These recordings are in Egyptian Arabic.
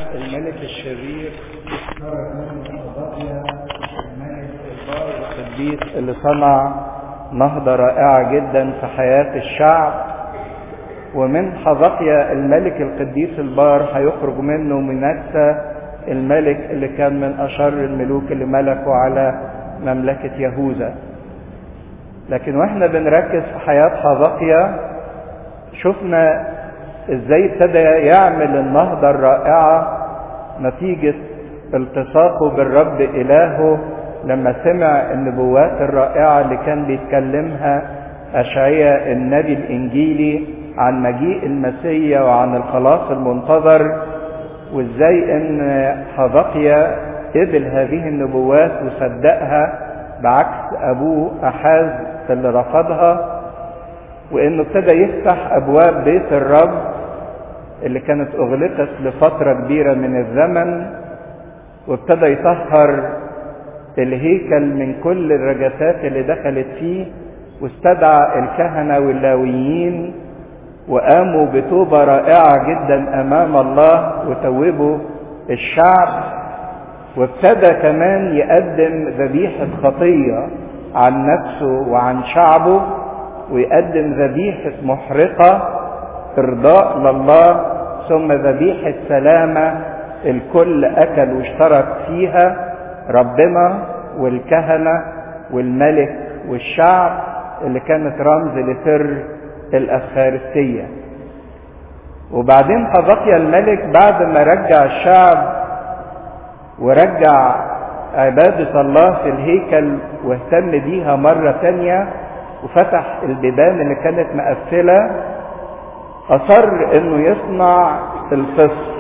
الملك الشرير خرج منه قضايا الملك البار القديس اللي صنع نهضة رائعة جدا في حياة الشعب ومن حذقيا الملك القديس البار هيخرج منه منسى الملك اللي كان من أشر الملوك اللي ملكوا على مملكة يهوذا لكن واحنا بنركز في حياة حذقيا شفنا ازاي ابتدى يعمل النهضة الرائعة نتيجة التصاقه بالرب إلهه لما سمع النبوات الرائعة اللي كان بيتكلمها أشعياء النبي الإنجيلي عن مجيء المسيا وعن الخلاص المنتظر وازاي ان حذقيا قبل هذه النبوات وصدقها بعكس ابوه احاز اللي رفضها وانه ابتدى يفتح ابواب بيت الرب اللي كانت اغلقت لفتره كبيره من الزمن وابتدى يطهر الهيكل من كل الرجسات اللي دخلت فيه واستدعى الكهنه واللاويين وقاموا بتوبه رائعه جدا امام الله وتوبوا الشعب وابتدى كمان يقدم ذبيحه خطيه عن نفسه وعن شعبه ويقدم ذبيحة محرقة إرضاء لله ثم ذبيحة سلامة الكل أكل واشترك فيها ربنا والكهنة والملك والشعب اللي كانت رمز لسر الأفخارستية وبعدين حذقيا الملك بعد ما رجع الشعب ورجع عبادة الله في الهيكل واهتم بيها مرة تانية وفتح البيبان اللي كانت مقفلة أصر إنه يصنع الفصح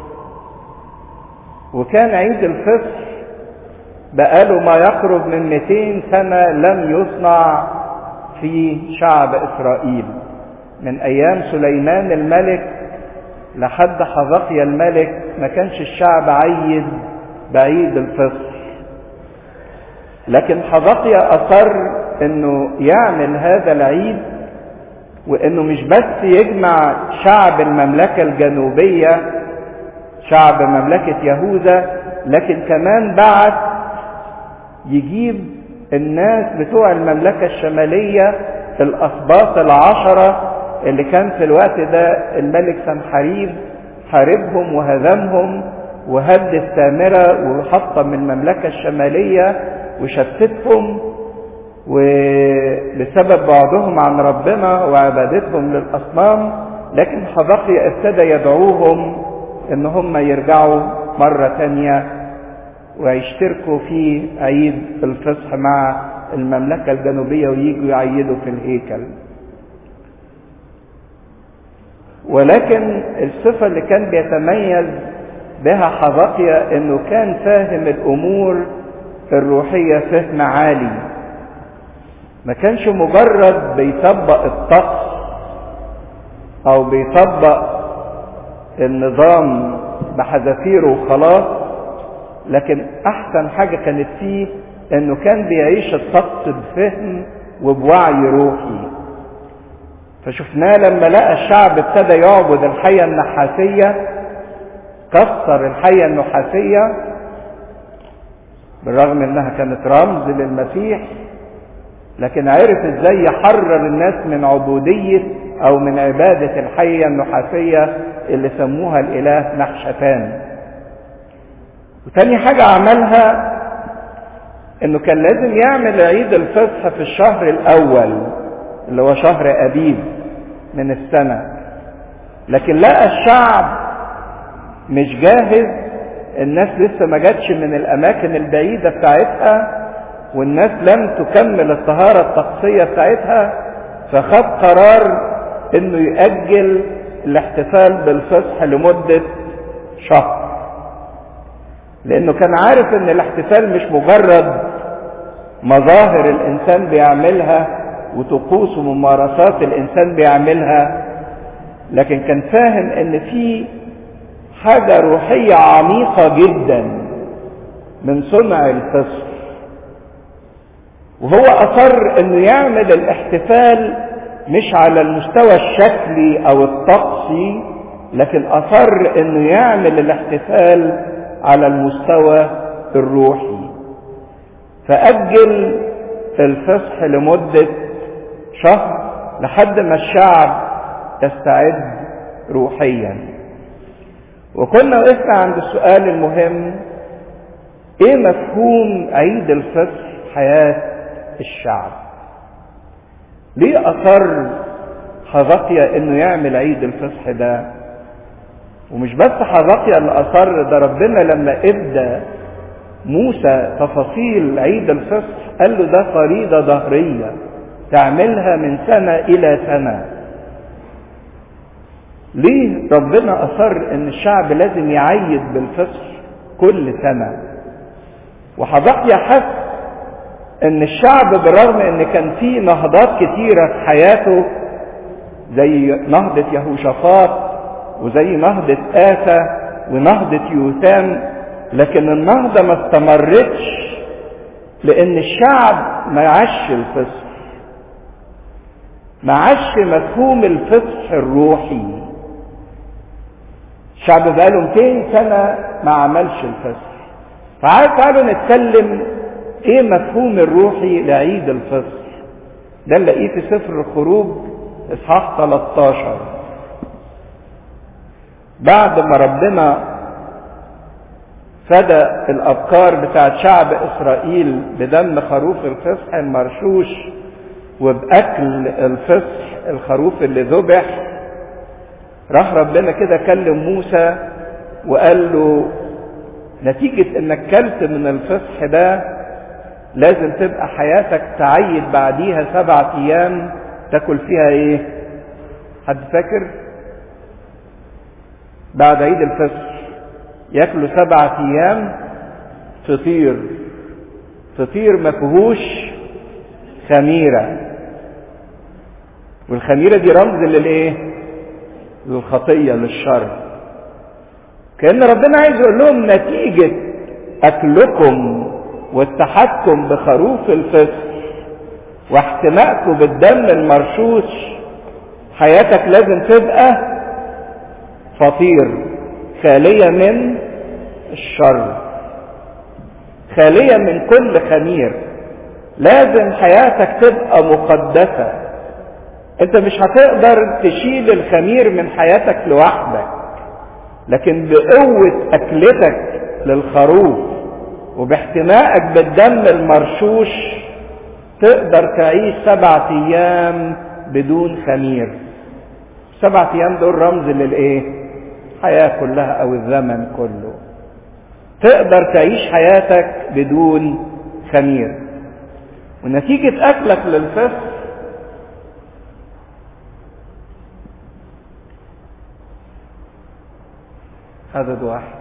وكان عيد الفصح بقاله ما يقرب من 200 سنة لم يصنع في شعب إسرائيل من أيام سليمان الملك لحد حذقيا الملك ما كانش الشعب عيد بعيد الفصح لكن حذقيا أصر انه يعمل هذا العيد وانه مش بس يجمع شعب المملكة الجنوبية شعب مملكة يهوذا لكن كمان بعت يجيب الناس بتوع المملكة الشمالية الأسباط العشرة اللي كان في الوقت ده الملك سنحريب حاربهم وهزمهم وهد السامرة وحطم المملكة الشمالية وشتتهم ولسبب بعدهم عن ربنا وعبادتهم للأصنام لكن حذقيا ابتدى يدعوهم ان هم يرجعوا مرة تانية ويشتركوا في عيد الفصح مع المملكة الجنوبية ويجوا يعيدوا في الهيكل ولكن الصفة اللي كان بيتميز بها حذقيا انه كان فاهم الامور الروحية فهم عالي ما كانش مجرد بيطبق الطقس او بيطبق النظام بحذافيره وخلاص لكن احسن حاجة كانت فيه انه كان بيعيش الطقس بفهم وبوعي روحي فشفناه لما لقى الشعب ابتدى يعبد الحية النحاسية كسر الحية النحاسية بالرغم انها كانت رمز للمسيح لكن عرف ازاي يحرر الناس من عبودية او من عبادة الحية النحاسية اللي سموها الاله نحشتان وتاني حاجة عملها انه كان لازم يعمل عيد الفصح في الشهر الاول اللي هو شهر ابيب من السنة لكن لقى الشعب مش جاهز الناس لسه ما جاتش من الاماكن البعيدة بتاعتها والناس لم تكمل الطهارة الطقسية بتاعتها فخد قرار انه يأجل الاحتفال بالفصح لمدة شهر لانه كان عارف ان الاحتفال مش مجرد مظاهر الانسان بيعملها وطقوس وممارسات الانسان بيعملها لكن كان فاهم ان في حاجة روحية عميقة جدا من صنع الفصح وهو أصر أنه يعمل الاحتفال مش على المستوى الشكلي أو الطقسي لكن اصر انه يعمل الاحتفال على المستوى الروحي فاجل الفصح لمده شهر لحد ما الشعب يستعد روحيا وكنا وقفنا عند السؤال المهم ايه مفهوم عيد الفصح في حياه الشعب ليه اصر حزقيا انه يعمل عيد الفصح ده ومش بس حزقيا اللي اصر ده ربنا لما ادى موسى تفاصيل عيد الفصح قال له ده فريضة ظهرية تعملها من سنة إلى سنة ليه ربنا أصر إن الشعب لازم يعيد بالفصح كل سنة وحزقيا حس إن الشعب بالرغم إن كان فيه نهضات كتيرة في حياته زي نهضة يهوشافاط وزي نهضة آسى ونهضة يوثام لكن النهضة ما استمرتش لأن الشعب ما عاش الفصح ما عاش مفهوم الفصح الروحي الشعب بقاله 200 سنة ما عملش الفصح تعالوا نتكلم ايه مفهوم الروحي لعيد الفصح ده نلاقيه في سفر الخروج اصحاح 13 بعد ما ربنا فدى الابكار بتاعت شعب اسرائيل بدم خروف الفصح المرشوش وباكل الفصح الخروف اللي ذبح راح ربنا كده كلم موسى وقال له نتيجة انك كلت من الفصح ده لازم تبقى حياتك تعيد بعديها سبعة ايام تاكل فيها ايه حد فاكر بعد عيد الفصح ياكلوا سبعة ايام فطير فطير ما فيهوش خميرة والخميرة دي رمز للايه للخطية للشر كأن ربنا عايز يقول لهم نتيجة أكلكم واتحادكم بخروف الفصح واحتمائكم بالدم المرشوش حياتك لازم تبقى فطير خالية من الشر خالية من كل خمير لازم حياتك تبقى مقدسة انت مش هتقدر تشيل الخمير من حياتك لوحدك لكن بقوة اكلتك للخروف وباحتمائك بالدم المرشوش تقدر تعيش سبعة ايام بدون خمير سبعة ايام دول رمز للايه الحياة كلها او الزمن كله تقدر تعيش حياتك بدون خمير ونتيجة اكلك للفصح عدد واحد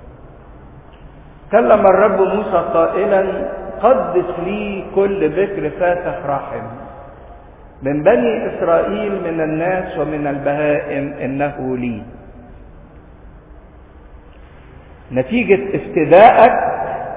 كلم الرب موسى قائلا قدس لي كل بكر فاتح رحم من بني اسرائيل من الناس ومن البهائم انه لي نتيجة افتدائك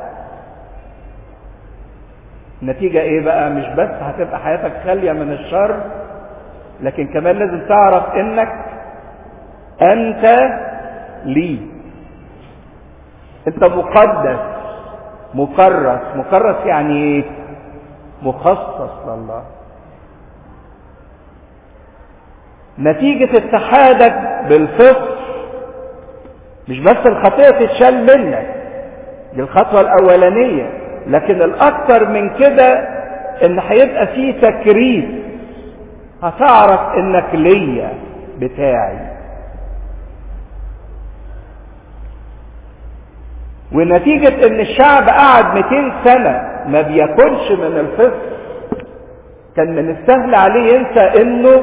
نتيجة ايه بقى مش بس هتبقى حياتك خالية من الشر لكن كمان لازم تعرف انك انت لي انت مقدس مكرس مكرس يعني ايه مخصص لله نتيجة اتحادك بالفصح مش بس الخطية تتشال منك دي الخطوة الأولانية لكن الأكثر من كده إن هيبقى فيه تكريس هتعرف إنك ليا بتاعي ونتيجة ان الشعب قعد 200 سنة ما بياكلش من الفصح كان من السهل عليه ينسى انه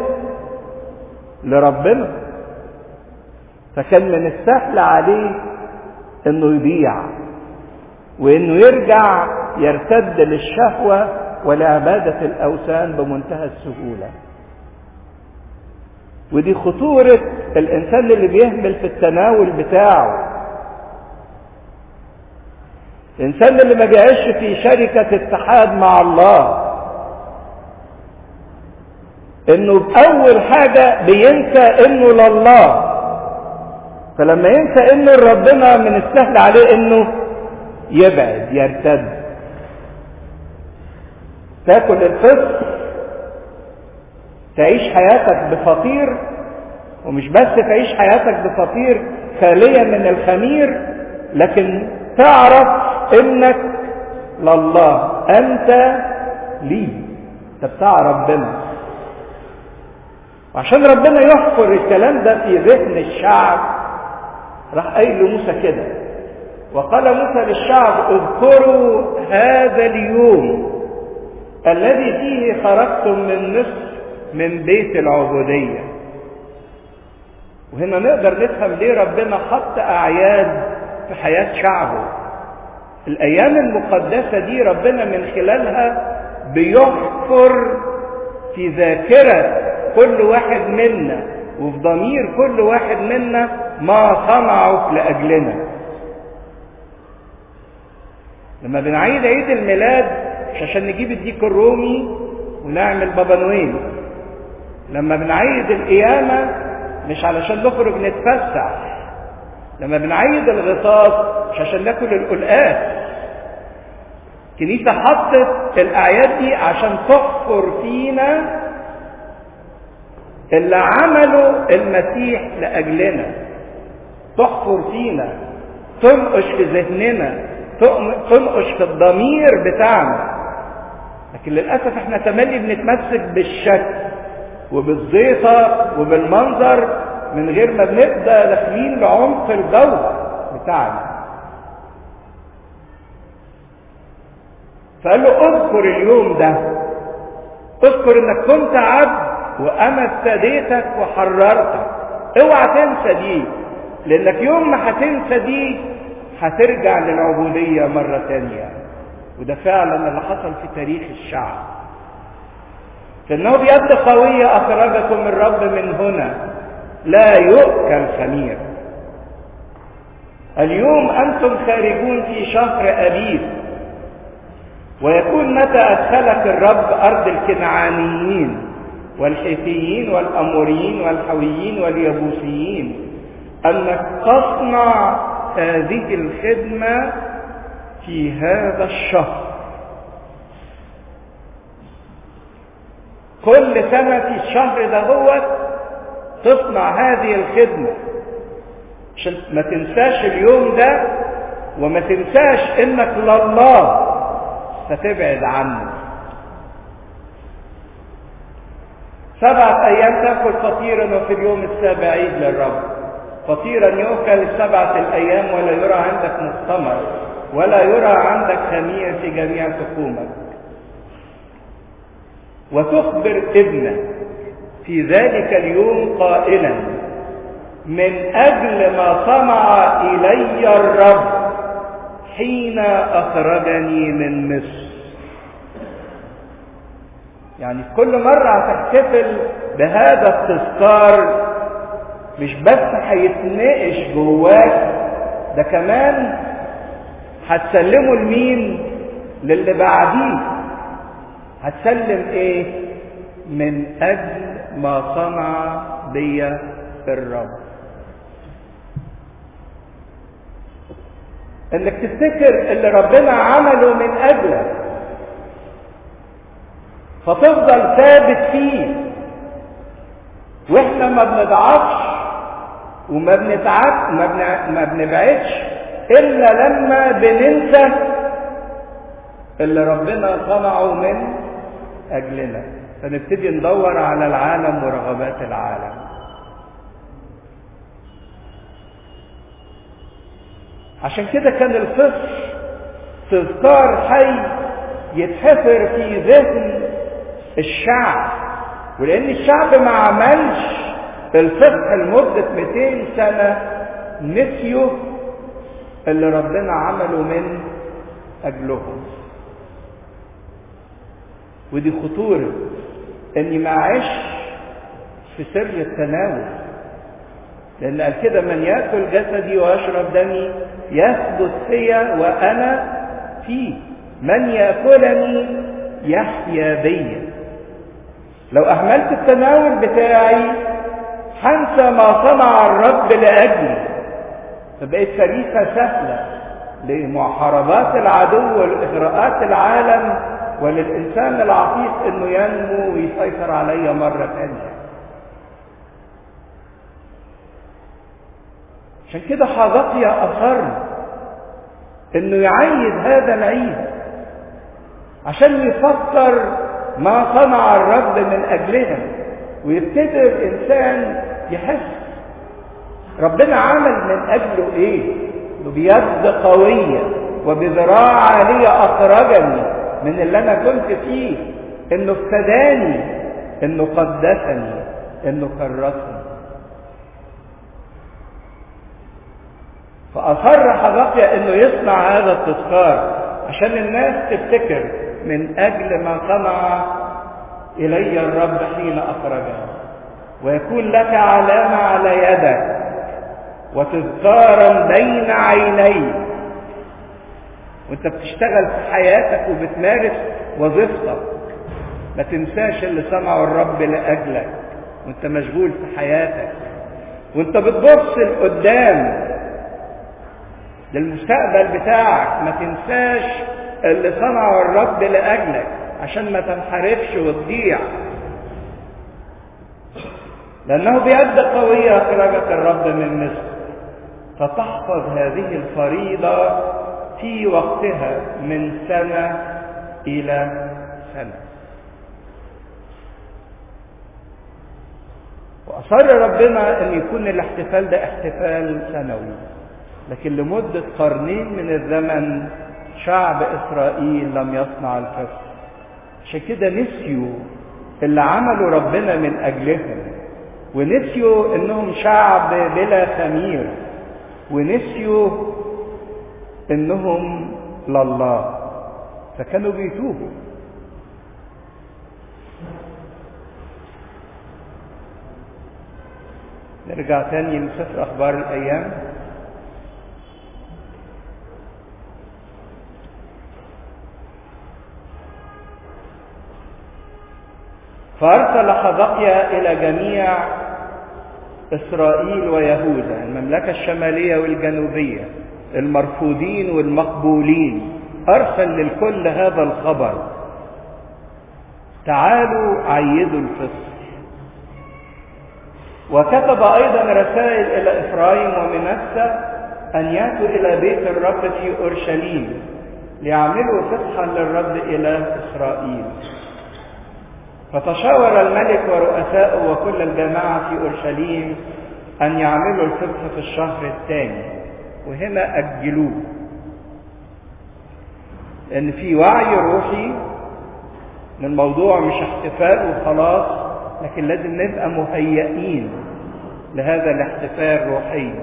لربنا فكان من السهل عليه انه يضيع وانه يرجع يرتد للشهوة ولعبادة الاوثان بمنتهى السهولة ودي خطورة الانسان اللي بيهمل في التناول بتاعه الانسان اللي ما بيعيش في شركة اتحاد مع الله انه باول حاجة بينسى انه لله فلما ينسى انه ربنا من السهل عليه انه يبعد يرتد تاكل الفطر تعيش حياتك بفطير ومش بس تعيش حياتك بفطير خالية من الخمير لكن تعرف انك لله انت لي انت بتاع ربنا وعشان ربنا يحفر الكلام ده في ذهن الشعب راح قايل لموسى كده وقال موسى للشعب اذكروا هذا اليوم الذي فيه خرجتم من مصر من بيت العبودية وهنا نقدر نفهم ليه ربنا حط أعياد في حياة شعبه الأيام المقدسة دي ربنا من خلالها بيحفر في ذاكرة كل واحد منا وفي ضمير كل واحد منا ما صنعه لأجلنا لما بنعيد عيد الميلاد مش عشان نجيب الديك الرومي ونعمل بابا نويل لما بنعيد القيامة مش علشان نخرج نتفسح لما بنعيد الغطاس مش عشان ناكل القلقاس الكنيسة حطت الأعياد دي عشان تحفر فينا اللي عمله المسيح لأجلنا تحفر فينا تنقش في ذهننا تنقش في الضمير بتاعنا لكن للأسف احنا تملي بنتمسك بالشكل وبالزيطة وبالمنظر من غير ما بنبدأ داخلين لعمق الجوهر بتاعنا فقال له اذكر اليوم ده اذكر انك كنت عبد وانا ابتديتك وحررتك اوعى تنسى دي لانك يوم ما هتنسى دي هترجع للعبودية مرة تانية وده فعلا اللي حصل في تاريخ الشعب فانه بيد قوية اخرجكم الرب من هنا لا يؤكل خمير اليوم انتم خارجون في شهر ابيب ويكون متى ادخلك الرب ارض الكنعانيين والحيثيين والاموريين والحويين واليبوسيين انك تصنع هذه الخدمه في هذا الشهر كل سنه في الشهر ده هو تصنع هذه الخدمه عشان ما تنساش اليوم ده وما تنساش انك لله فتبعد عنه سبعة أيام تأكل فطيرا وفي اليوم السابع عيد للرب فطيرا يؤكل السبعة الأيام ولا يرى عندك مختمر ولا يرى عندك خمير في جميع تقومك وتخبر ابنك في ذلك اليوم قائلا من أجل ما صنع إلي الرب حين أخرجني من مصر يعني كل مرة هتحتفل بهذا التذكار مش بس هيتنقش جواك ده كمان هتسلمه لمين للي بعديه هتسلم ايه من اجل ما صنع بي الرب انك تفتكر اللي ربنا عمله من اجلك فتفضل ثابت فيه واحنا ما بنضعفش وما بنتعب ما, بن... ما بنبعدش الا لما بننسى اللي ربنا صنعه من اجلنا فنبتدي ندور على العالم ورغبات العالم عشان كده كان الفصل تذكار حي يتحفر في ذهن الشعب ولان الشعب ما عملش الفقه لمدة 200 سنة نسيوا اللي ربنا عمله من اجلهم ودي خطورة اني ما اعيش في سر التناول لان قال كده من ياكل جسدي ويشرب دمي يثبت فيا وانا فيه من ياكلني يحيا بي لو اهملت التناول بتاعي هنسى ما صنع الرب لاجلي فبقت فريسة سهلة لمحاربات العدو والإغراءات العالم وللإنسان العتيق إنه ينمو ويسيطر علي مرة ثانية عشان كده حبقيا أصر إنه يعيد هذا العيد عشان يفكر ما صنع الرب من أجلنا ويبتدي الإنسان يحس ربنا عمل من أجله إيه؟ بيد قوية وبذراع عالية أخرجني من اللي أنا كنت فيه إنه افتداني إنه قدسني إنه كرسني فأصر حبقيا إنه يصنع هذا التذكار عشان الناس تفتكر من أجل ما صنع إلي الرب حين أخرجني ويكون لك علامة على يدك وتذكارا بين عينيك وانت بتشتغل في حياتك وبتمارس وظيفتك ما تنساش اللي صنعه الرب لأجلك وانت مشغول في حياتك وانت بتبص لقدام للمستقبل بتاعك ما تنساش اللي صنعه الرب لأجلك عشان ما تنحرفش وتضيع لأنه بيد قوية أخرجك الرب من مصر فتحفظ هذه الفريضة في وقتها من سنة إلى سنة وأصر ربنا أن يكون الاحتفال ده احتفال سنوي لكن لمدة قرنين من الزمن شعب إسرائيل لم يصنع الفصل عشان كده نسيوا اللي عمله ربنا من أجلهم ونسيوا انهم شعب بلا خمير ونسيوا انهم لله فكانوا بيتوبوا نرجع تاني لسفر اخبار الايام فارسل حبقيا الى جميع اسرائيل ويهوذا المملكه الشماليه والجنوبيه المرفوضين والمقبولين ارسل للكل هذا الخبر تعالوا عيدوا الفصح وكتب ايضا رسائل الى افرايم ومنسى ان ياتوا الى بيت الرب في اورشليم ليعملوا فصحا للرب اله اسرائيل فتشاور الملك ورؤساؤه وكل الجماعة في أورشليم أن يعملوا الفصح في الشهر الثاني وهنا أجلوه لأن في وعي روحي إن الموضوع مش احتفال وخلاص لكن لازم نبقى مهيئين لهذا الاحتفال روحيا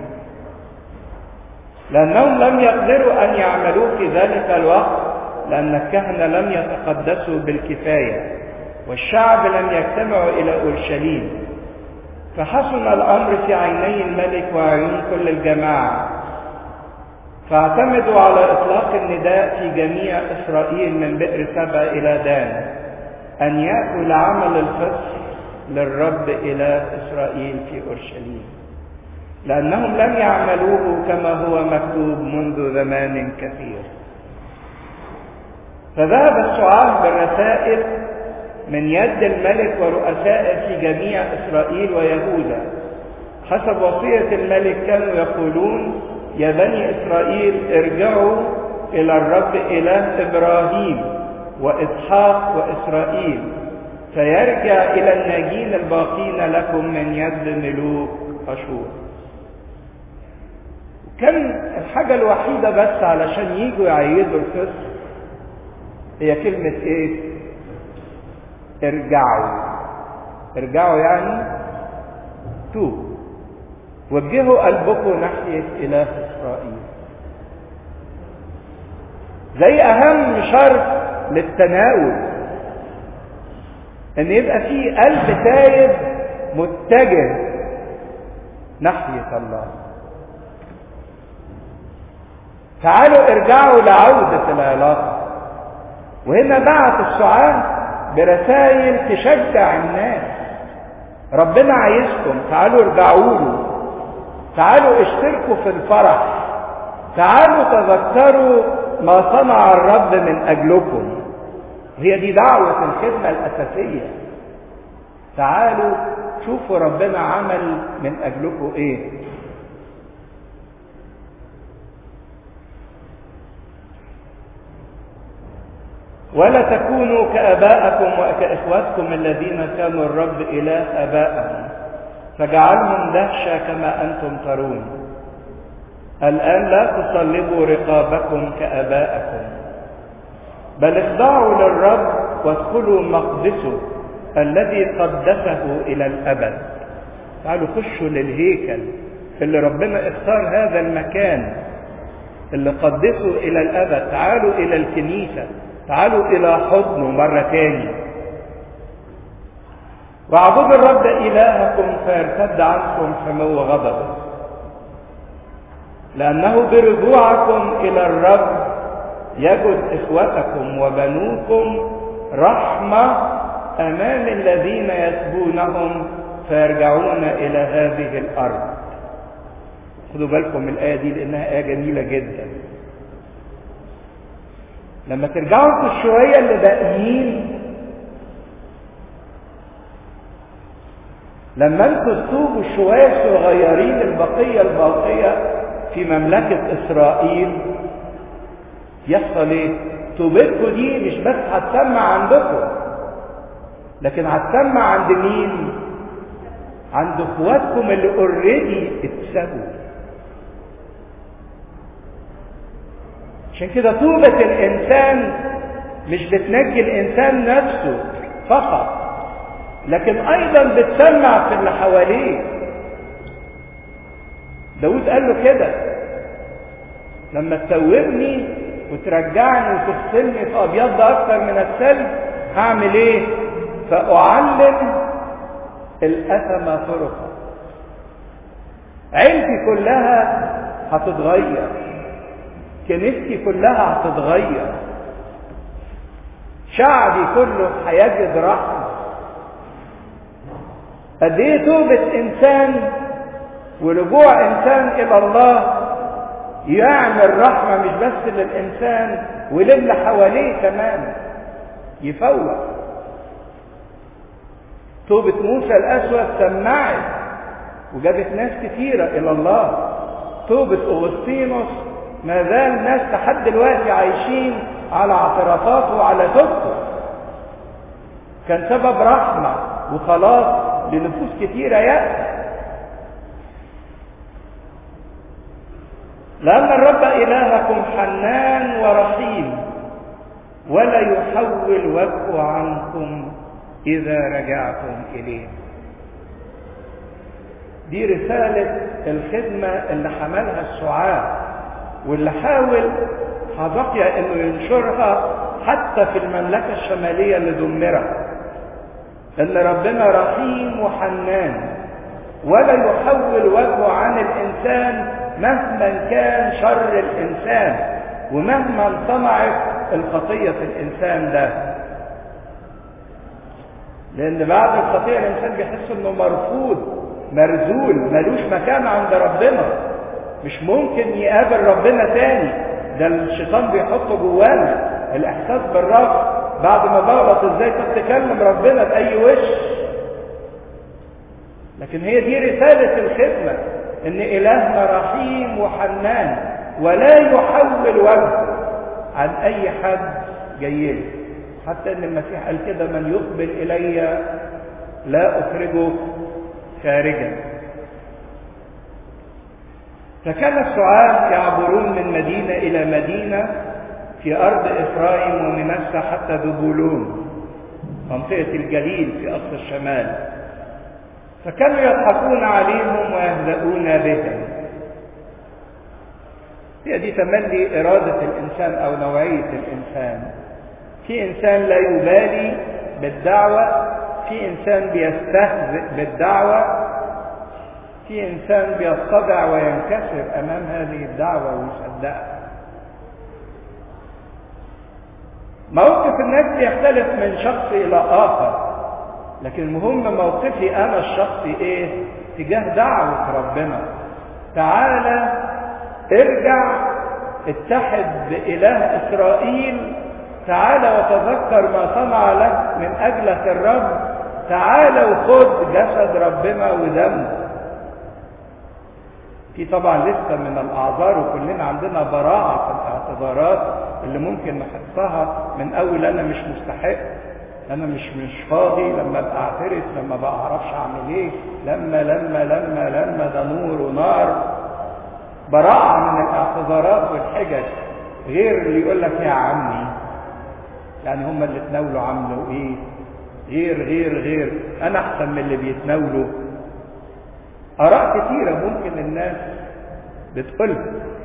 لأنهم لم يقدروا أن يعملوه في ذلك الوقت لأن الكهنة لم يتقدسوا بالكفاية والشعب لم يجتمعوا إلى أورشليم فحسن الأمر في عيني الملك وعيون كل الجماعة فاعتمدوا على إطلاق النداء في جميع إسرائيل من بئر سبع إلى دان أن يأتوا لعمل الفصح للرب إلى إسرائيل في أورشليم لأنهم لم يعملوه كما هو مكتوب منذ زمان كثير فذهب السعاه بالرسائل من يد الملك ورؤسائه في جميع إسرائيل ويهوذا حسب وصية الملك كانوا يقولون يا بني إسرائيل ارجعوا إلى الرب إله إبراهيم وإسحاق وإسرائيل فيرجع إلى الناجين الباقين لكم من يد ملوك أشور كان الحاجة الوحيدة بس علشان يجوا يعيدوا الفصح هي كلمة إيه؟ ارجعوا ارجعوا يعني توبوا وجهوا قلبكم ناحية إله إسرائيل زي أهم شرط للتناول إن يبقى في قلب تايب متجه ناحية الله تعالوا ارجعوا لعودة العلاقة وهنا بعت السعاد برسائل تشجع الناس ربنا عايزكم تعالوا ارجعوا له تعالوا اشتركوا في الفرح تعالوا تذكروا ما صنع الرب من اجلكم هي دي دعوة الخدمة الأساسية تعالوا شوفوا ربنا عمل من أجلكم إيه ولا تكونوا كآبائكم وكإخوتكم الذين كانوا الرب إله آبائهم فجعلهم دهشة كما أنتم ترون الآن لا تصلبوا رقابكم كآبائكم بل اخضعوا للرب وادخلوا مقدسه الذي قدسه إلى الأبد تعالوا خشوا للهيكل اللي ربنا اختار هذا المكان اللي قدسه إلى الأبد تعالوا إلى الكنيسة تعالوا إلى حضنه مرة تاني واعبدوا الرب إلهكم فيرتد عنكم سمو غضبه لأنه برجوعكم إلى الرب يجد إخوتكم وبنوكم رحمة أمام الذين يسبونهم فيرجعون إلى هذه الأرض خدوا بالكم من الآية دي لأنها آية جميلة جدا لما ترجعوا في الشوية اللي باقيين لما انتوا تتوبوا شوية صغيرين البقية الباقية في مملكة إسرائيل يحصل ايه؟ توبتكم دي مش بس هتسمع عندكم لكن هتسمع عند مين؟ عند اخواتكم اللي اوريدي اتسبوا عشان كده توبة الإنسان مش بتنجي الإنسان نفسه فقط لكن أيضا بتسمع في اللي حواليه داود قال له كده لما تتوبني وترجعني وتغسلني في أبيض أكثر من الثلج هعمل إيه؟ فأعلم الأثم طرقا عيلتي كلها هتتغير كنيستي كلها هتتغير شعبي كله هيجد رحمة قد ايه توبة انسان ورجوع انسان الى الله يعمل رحمة مش بس للانسان وللي حواليه كمان يفوق توبة موسى الاسود سمعت وجابت ناس كثيرة الى الله توبة اغسطينوس ما زال ناس لحد دلوقتي عايشين على اعترافاته وعلى توبته كان سبب رحمة وخلاص لنفوس كثيرة يأتي لأن الرب إلهكم حنان ورحيم ولا يحول وجهه عنكم إذا رجعتم إليه دي رسالة الخدمة اللي حملها السعاة واللي حاول حبقي انه ينشرها حتى في المملكة الشمالية اللي دمرت ان ربنا رحيم وحنان ولا يحول وجهه عن الانسان مهما كان شر الانسان ومهما صنعت الخطية في الانسان ده لان بعد الخطية الانسان بيحس انه مرفوض مرزول ملوش مكان عند ربنا مش ممكن يقابل ربنا تاني ده الشيطان بيحطه جوانا الاحساس بالرفض بعد ما بغلط ازاي تتكلم ربنا باي وش لكن هي دي رسالة الخدمة ان الهنا رحيم وحنان ولا يحول وجهه عن اي حد جاي له حتى ان المسيح قال كده من يقبل الي لا اخرجه خارجا فكان السعاة يعبرون من مدينة إلى مدينة في أرض إفرايم ومنسى حتى دبولون منطقة الجليل في أقصى الشمال فكانوا يضحكون عليهم ويهزؤون بهم هي دي تملي إرادة الإنسان أو نوعية الإنسان في إنسان لا يبالي بالدعوة في إنسان بيستهزئ بالدعوة في إنسان بيتضع وينكسر أمام هذه الدعوة ويصدقها موقف الناس بيختلف من شخص إلى آخر لكن المهم موقفي أنا الشخصي إيه تجاه دعوة ربنا تعالى ارجع اتحد بإله إسرائيل تعال وتذكر ما صنع لك من أجلك الرب تعال وخد جسد ربنا ودمه في طبعا لسه من الاعذار وكلنا عندنا براعه في الاعتذارات اللي ممكن نحطها من اول انا مش مستحق انا مش مش فاضي لما ابقى اعترف لما بقى اعرفش اعمل ايه لما لما لما لما ده نور ونار براعه من الاعتذارات والحجج غير اللي يقول لك يا عمي يعني هم اللي تناولوا عملوا ايه غير غير غير انا احسن من اللي بيتناولوا آراء كثيرة ممكن الناس بتقولها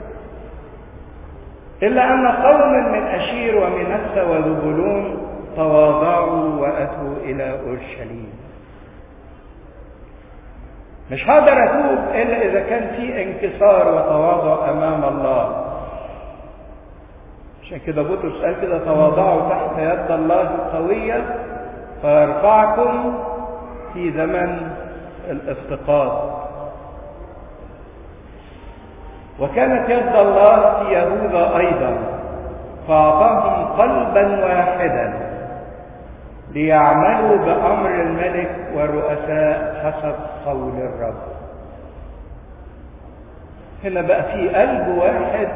إلا أن قوم من أشير ومنسى وذبلون تواضعوا وأتوا إلى أورشليم مش هقدر أتوب إلا إذا كان في انكسار وتواضع أمام الله عشان كده بطرس قال كده تواضعوا تحت يد الله القوية فيرفعكم في زمن الافتقاد وكانت يد الله في يهوذا ايضا فاعطاهم قلبا واحدا ليعملوا بامر الملك والرؤساء حسب قول الرب هنا بقى في قلب واحد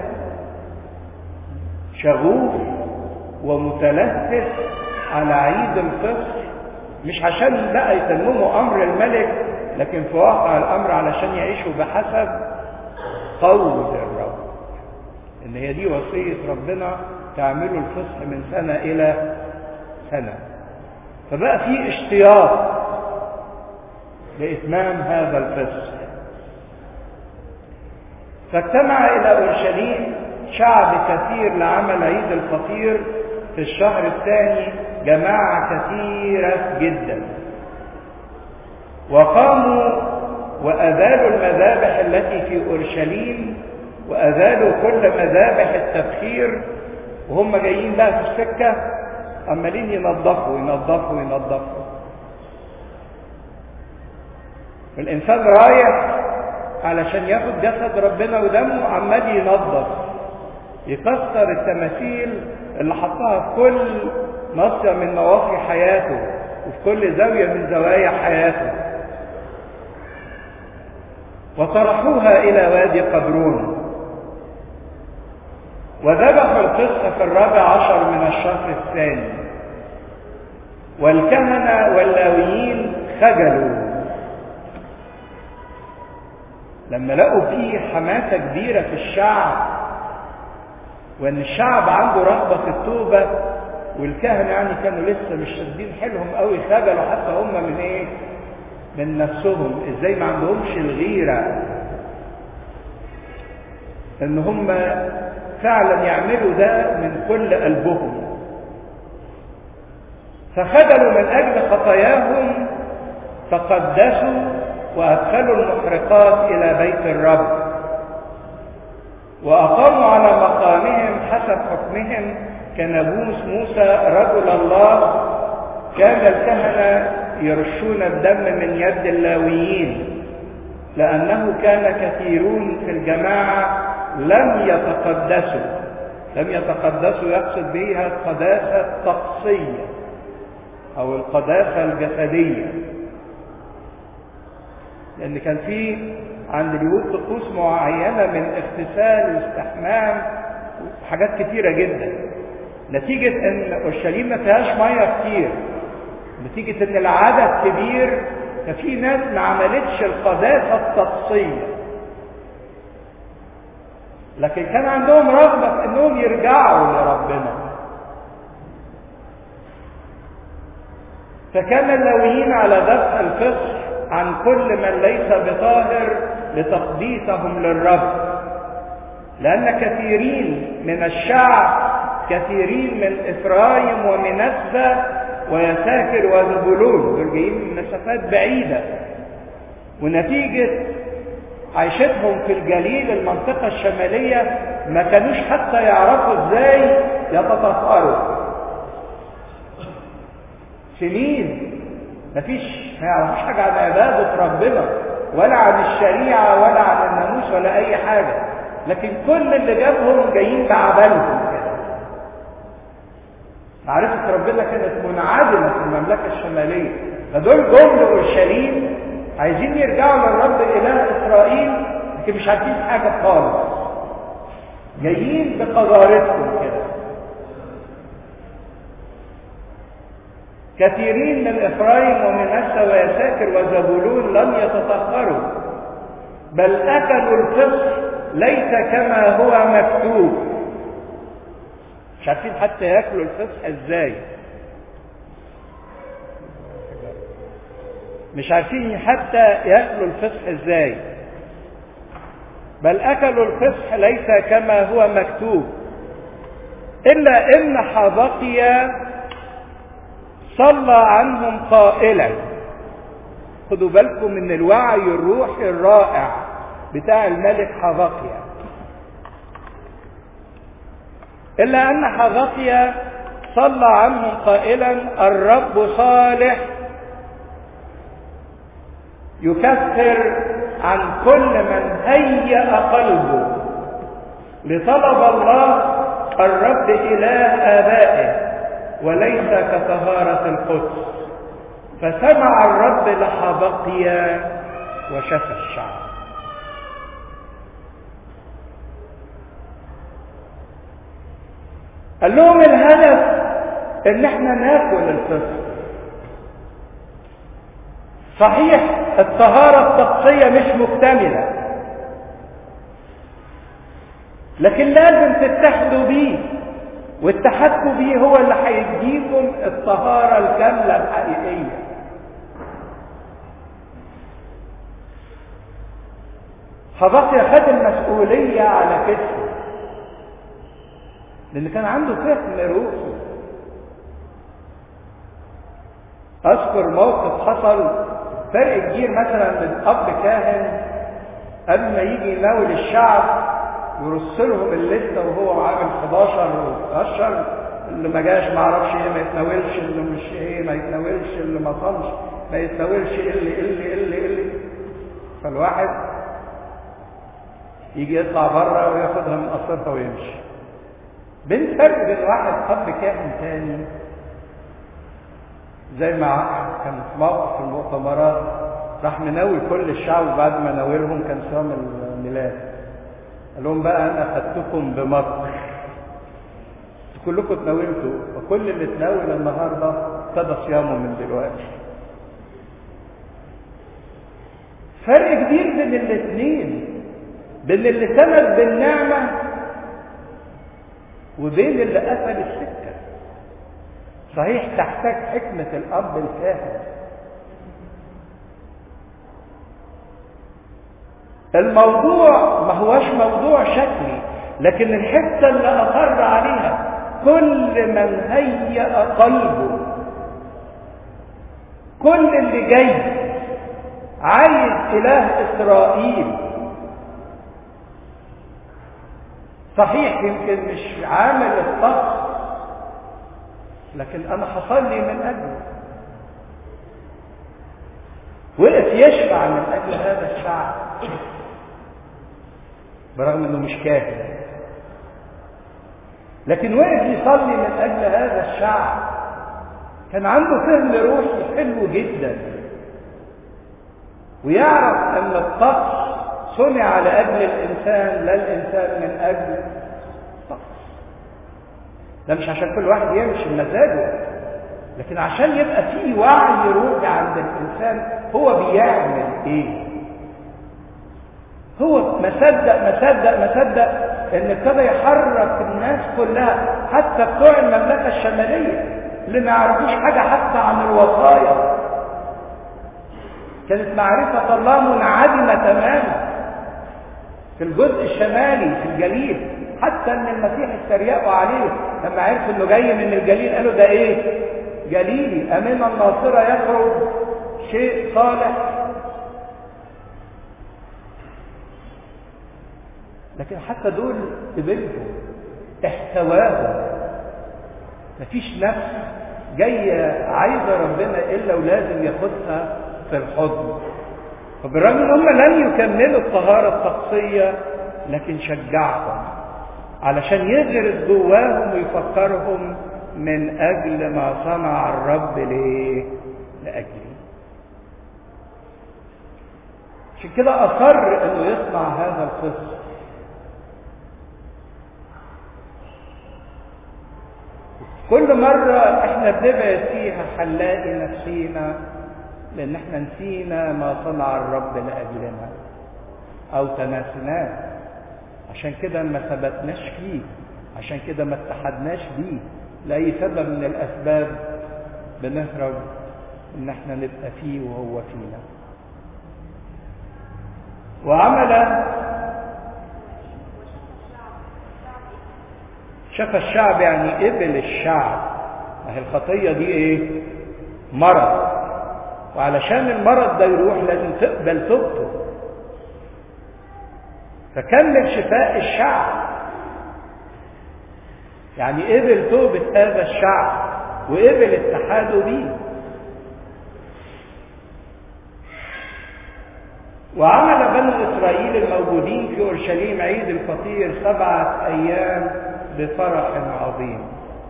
شغوف ومتلهف على عيد الفصح مش عشان بقى يتمموا امر الملك لكن في واقع الامر علشان يعيشوا بحسب قول الرب ان هي دي وصيه ربنا تعملوا الفصح من سنه الى سنه فبقى في اشتياق لاتمام هذا الفصح فاجتمع الى اورشليم شعب كثير لعمل عيد الفطير في الشهر الثاني جماعه كثيره جدا وقاموا وأذالوا المذابح التي في أورشليم وأذالوا كل مذابح التبخير وهم جايين بقى في السكة عمالين ينظفوا ينظفوا ينظفوا الإنسان رايح علشان ياخد جسد ربنا ودمه عمال ينظف يكسر التماثيل اللي حطها في كل ناصية من نواصي حياته وفي كل زاوية من زوايا حياته وطرحوها إلى وادي قبرون وذبحوا القصة في الرابع عشر من الشهر الثاني والكهنة واللاويين خجلوا لما لقوا فيه حماسة كبيرة في الشعب وان الشعب عنده رغبة في التوبة والكهنة يعني كانوا لسه مش شادين حيلهم قوي خجلوا حتى هم من ايه من نفسهم ازاي ما عندهمش الغيرة ان هم فعلا يعملوا ده من كل قلبهم فخجلوا من اجل خطاياهم فقدسوا وادخلوا المحرقات الى بيت الرب واقاموا على مقامهم حسب حكمهم كنبوس موسى رجل الله كان الكهنه يرشون الدم من يد اللاويين لأنه كان كثيرون في الجماعة لم يتقدسوا لم يتقدسوا يقصد بها القداسة الطقسية أو القداسة الجسدية لأن كان في عند اليهود طقوس معينة من اغتسال واستحمام وحاجات كتيرة جدا نتيجة ان اورشليم ما فيهاش مية كتير نتيجة ان العدد كبير ففي ناس ما عملتش القداسة الطقسية لكن كان عندهم رغبة في انهم يرجعوا لربنا فكان اللاويين على ذبح الفصح عن كل من ليس بطاهر لتقديسهم للرب لأن كثيرين من الشعب كثيرين من إفرايم ومنسى ويساكر وزبولون دول جايين من مسافات بعيدة ونتيجة عيشتهم في الجليل المنطقة الشمالية ما كانوش حتى يعرفوا ازاي يتطهروا سنين مفيش ما يعرفوش حاجة عن عبادة ربنا ولا عن الشريعة ولا عن الناموس ولا أي حاجة لكن كل اللي جابهم جايين بعبالهم كده معرفة ربنا كانت منعدمة في المملكة الشمالية فدول جم لأورشليم عايزين يرجعوا للرب إله إسرائيل لكن مش عارفين حاجة خالص جايين بقذارتهم كده كثيرين من إفرايم ومنسى ويساكر وزبولون لم يتطهروا بل أكلوا الفصح ليس كما هو مكتوب مش عارفين حتى ياكلوا الفصح ازاي مش عارفين حتى ياكلوا الفصح ازاي بل اكلوا الفصح ليس كما هو مكتوب الا ان حبقيا صلى عنهم قائلا خدوا بالكم من الوعي الروحي الرائع بتاع الملك حبقيا إلا أن حبقيا صلى عنهم قائلا الرب صالح يكفر عن كل من هيأ قلبه لطلب الله الرب إله آبائه وليس كطهارة القدس فسمع الرب لحبقيا وشفى الشعب قال لهم الهدف ان احنا ناكل الفصل صحيح الطهارة الطقسية مش مكتملة لكن لازم تتحدوا بيه والتحدوا بيه هو اللي هيديكم الطهارة الكاملة الحقيقية فبقي خد المسؤولية على كتفه لان كان عنده فهم روحي اذكر موقف حصل فرق كبير مثلا من اب كاهن قبل ما يجي يناول الشعب يرص لهم الليسته وهو عامل 11 و12 اللي ما جاش ما اعرفش ايه ما يتناولش اللي مش ايه ما يتناولش اللي ما صامش ما يتناولش اللي اللي اللي اللي فالواحد يجي يطلع بره وياخدها من قصرها ويمشي بين فرق بين واحد اب كاهن تاني زي ما كان في موقف في المؤتمرات راح مناول كل الشعب بعد ما ناولهم كان صيام الميلاد قال لهم بقى انا خدتكم بمطر كلكم تناولتوا وكل اللي تناول النهارده ابتدى صيامه من دلوقتي فرق كبير بين الاثنين بين اللي سند بالنعمه وبين اللي قفل السكة صحيح تحتاج حكمة الأب الكاهن الموضوع ما هوش موضوع شكلي لكن الحتة اللي أقر عليها كل من هيأ قلبه كل اللي جاي عايز إله إسرائيل صحيح يمكن مش عامل الطقس لكن انا حصل لي من اجله وقف يشفع من اجل هذا الشعب برغم انه مش كاهن لكن وقف يصلي من اجل هذا الشعب كان عنده فهم روحي حلو جدا ويعرف ان الطقس صنع لأجل الإنسان لا الإنسان من أجل الطقس ده مش عشان كل واحد يمشي بمزاجه لكن عشان يبقى فيه وعي روحي عند الإنسان هو بيعمل إيه هو ما صدق ما صدق ما صدق ان ابتدى يحرك الناس كلها حتى بتوع المملكه الشماليه اللي ما يعرفوش حاجه حتى عن الوصايا كانت معرفه الله منعدمه تماما في الجزء الشمالي في الجليل حتى ان المسيح اتريقوا عليه لما عرفوا انه جاي من الجليل قالوا ده ايه جليلي امين الناصره يخرج شيء صالح لكن حتى دول قبلهم احتواهم مفيش نفس جايه عايزه ربنا الا ولازم ياخدها في الحضن وبالرغم ان هم لم يكملوا الطهاره الطقسيه لكن شجعهم علشان يغرس جواهم ويفكرهم من اجل ما صنع الرب ليه لاجلي عشان كده اصر انه يصنع هذا القصه كل مرة احنا بنبعد فيها هنلاقي نفسينا لان احنا نسينا ما صنع الرب لاجلنا او تناسناه عشان كده ما ثبتناش فيه عشان كده ما اتحدناش بيه لاي سبب من الاسباب بنهرب ان احنا نبقى فيه وهو فينا وعمل شاف الشعب يعني قبل الشعب ما هي الخطية دي ايه مرض وعلشان المرض ده يروح لازم تقبل توبته فكمل شفاء الشعب يعني قبل توبة هذا الشعب وقبل اتحاده بيه وعمل بنو إسرائيل الموجودين في أورشليم عيد الفطير سبعة أيام بفرح عظيم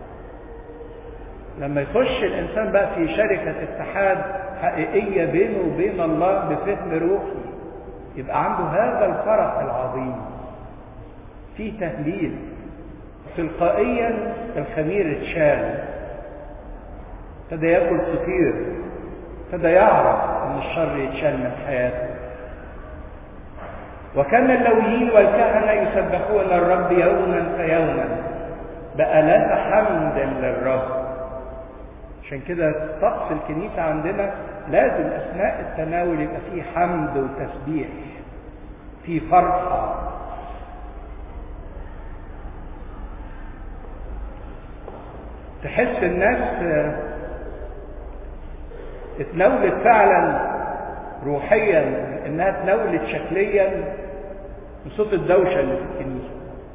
لما يخش الإنسان بقى في شركة اتحاد حقيقية بينه وبين الله بفهم روحي يبقى عنده هذا الفرح العظيم في تهليل تلقائيا الخمير اتشال ابتدى ياكل فطير ابتدى يعرف ان الشر يتشال من حياته وكان اللويين والكهنة يسبحون الرب يوما فيوما بآلاف حمد للرب عشان كده طقس الكنيسة عندنا لازم أثناء التناول يبقى فيه حمد وتسبيح في فرحة تحس الناس اتناولت فعلا روحيا انها اتناولت شكليا بصوت الدوشة اللي في الكنيسة